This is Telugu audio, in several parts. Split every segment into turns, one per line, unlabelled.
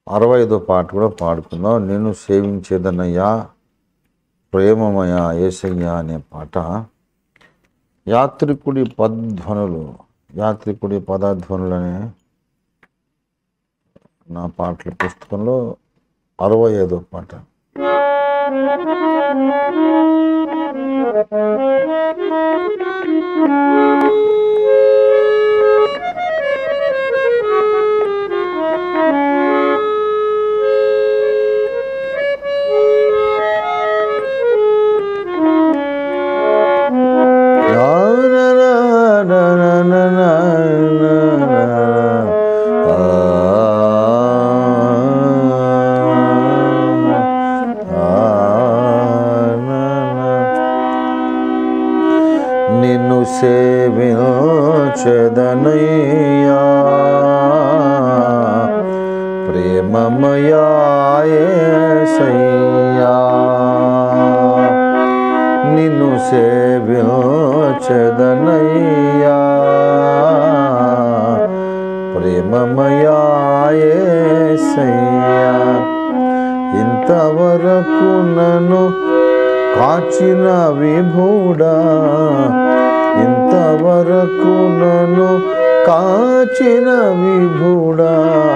అరవై ఐదో పాట కూడా పాడుకుందాం నేను సేవించేదనయ్యా ప్రేమమయ ఏసయ్యా అనే పాట యాత్రికుడి పద్ధ్వనులు యాత్రికుడి పదధ్వనులు అనే నా పాటల పుస్తకంలో అరవై ఐదో పాట నా నా నా నా నా నా నా నా. ఆ, ఆ, నా, నా. నిన్ను సేవించదనయ్యా ప్రేమమయాసయ్యా నిన్ను సేవించదనయ్యా ప్రేమమయాసయ్యా ఇంతవరకు నన్ను కాచిన విభూడా ఇంతవరకు నన్ను కాచిన విభూడా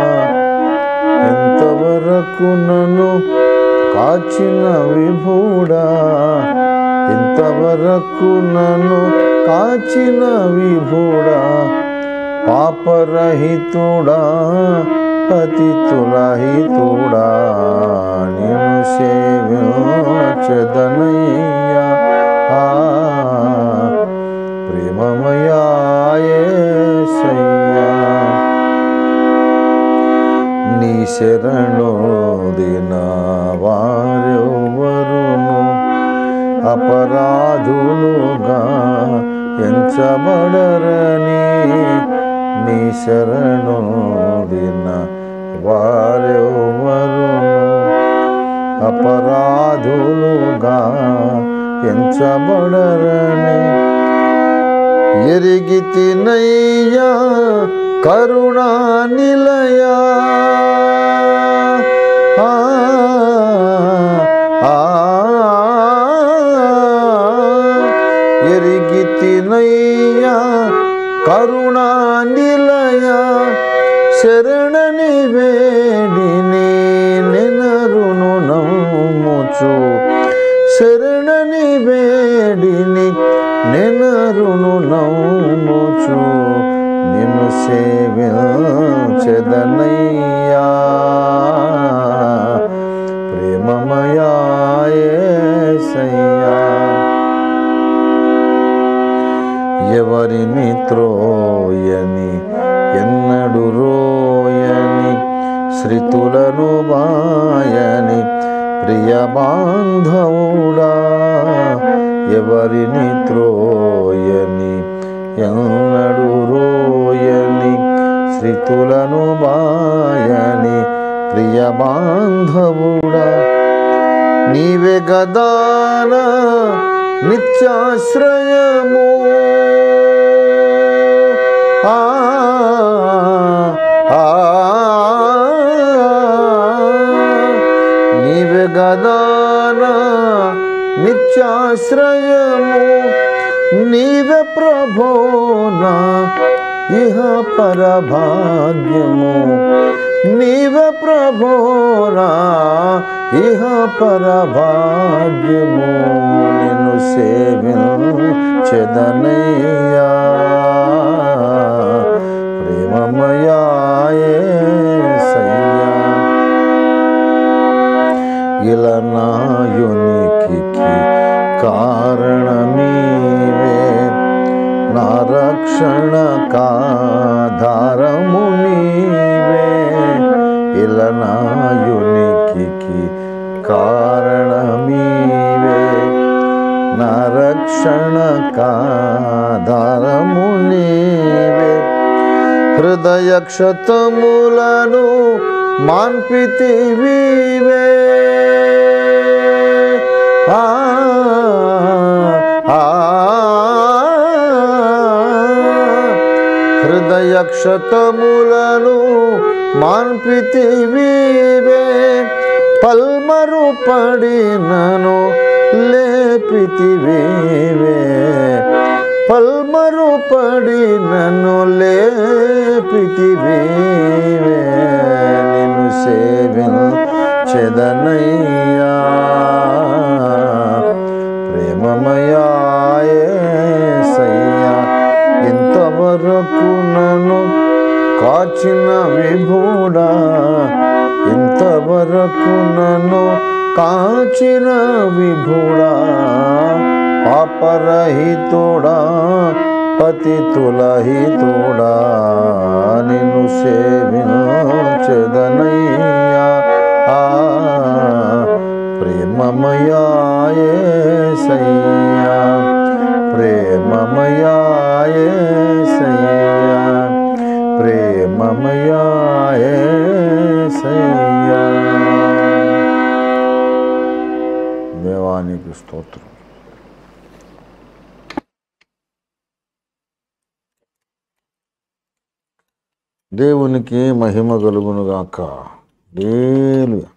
ఇంతవరకు నన్ను కాచిన విభూడా ఇంతవరకు నన్ను కాచిన విభూడా పాపరహితుడా పతితులహితుడా నేను సేవించదనయ్యా ఆ, ప్రేమమయాయేసయ్యా నీ శరణు దిన వారెవరును అపరాధులుగా ఎంచబడరని నీ శరణు దిన వారెవరును అపరాధులుగా ఎంచబడరని ఎరిగి తినయ్యా కరుణా నిలయా ఆ, ఆ, ఎరిగి తినయ్యా కరుణా నిలయా శరణని వేడిని నెనరును నమ్ముచు శరణని వేడిని నెనరును నమ్ముచు నిన్ను సేవించెదనయ్యా ప్రేమమయాయేసయ్యా ఎవరిని త్రోయని ఎన్నడు రోయని శృతులను బాయని ప్రియ బాంధవుడా ఎవరిని త్రోయని ఎన్నడు రోయని శృతులను బాయని ప్రియ బాంధవుడా నీవే గదాన నిత్యాశ్రయము ఆ, ఆ, నీవే గదాన నిత్యాశ్రయము నీవే ప్రభోనా ఇహ పరభాగ్యము నీవే ప్రభోనా ఇహ పరభాగ్యము నిన్ను సేవించెదనయ్యా ప్రేమమయాయేసయ్యా ఇలా నాయునికి కారణమీవే నా రక్షణ కాధారము నీవే ఇలా నాయునికి కారణమీవే నా రక్షణ కాధారము నీవే హృదయ క్షతములను మాన్పితివీవే ఆ ఆ, హృదయ క్షతములను మా పంపితివీవే పల్మరు పడినను లేపితివీవే పల్మరు పడినను లేపితివీవే నిన్ను సేవించెదనయ్యా ప్రేమమయాసయ్యా ఇంతవరకు నన్ను కాచిన విభూడా ఇంతవరకు నన్ను కాచిన విభూడా పాపరహితుడా పతితులహితుడా నిన్ను సేవించదనయ్యా ఆ ప్రేమమయాసయ్యా ప్రేమమయాసయ్యా ప్రేమమయాసయ్యా దేవానికి స్తోత్రం దేవునికి మహిమ కలుగునుగాక హల్లెలూయా